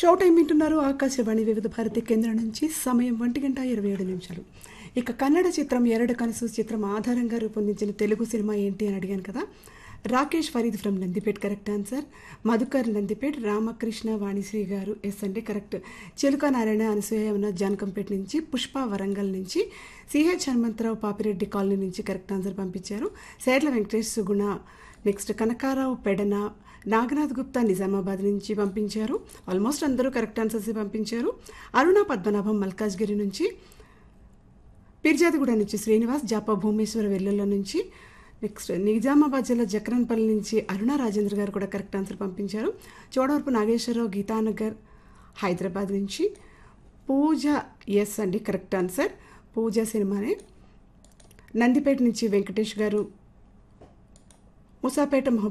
show time వింటున్నారు ఆకాశవాణి వివిధ భారతి కేంద్రం నుంచి సమయం ఒంటి గంట ఇరవై ఏడు నిమిషాలు ఇక కన్నడ చిత్రం ఎరడు కనసు చిత్రం ఆధారంగా రూపొందించిన తెలుగు సినిమా ఏంటి అని అడిగాను కదా Rakesh Farid from Nandipet correct answer Madhukar Nandipet Ramakrishna Vanisri garu yes అంటే కరెక్ట్ చిలుక నారాయణ అనసూయ ఉన్న జానకంపేట నుంచి పుష్ప వరంగల్ నుంచి సిహెచ్ హనుమంతరావు పాపిరెడ్డి కాలనీ నుంచి కరెక్ట్ ఆన్సర్ పంపించారు సేర్ల వెంకటేష్ సుగుణ నెక్స్ట్ కనకారావు పెడన నాగనాథ్ గుప్తా నిజామాబాద్ నుంచి పంపించారు ఆల్మోస్ట్ అందరూ కరెక్ట్ ఆన్సర్స్ పంపించారు అరుణ పద్మనాభం మల్కాజ్గిరి నుంచి పిర్జాదిగూడ నుంచి శ్రీనివాస్ జాపా భూమేశ్వర వెల్లుల్ల నుంచి నెక్స్ట్ నిజామాబాద్ జిల్లా జక్రన్పల్లి నుంచి అరుణ రాజేంద్ర గారు కూడా కరెక్ట్ ఆన్సర్ పంపించారు చోడవరపు నాగేశ్వరరావు గీతానగర్ హైదరాబాద్ నుంచి పూజ ఎస్ అండి కరెక్ట్ ఆన్సర్ పూజ సినిమానే నందిపేట నుంచి వెంకటేష్ గారు ముసాపేట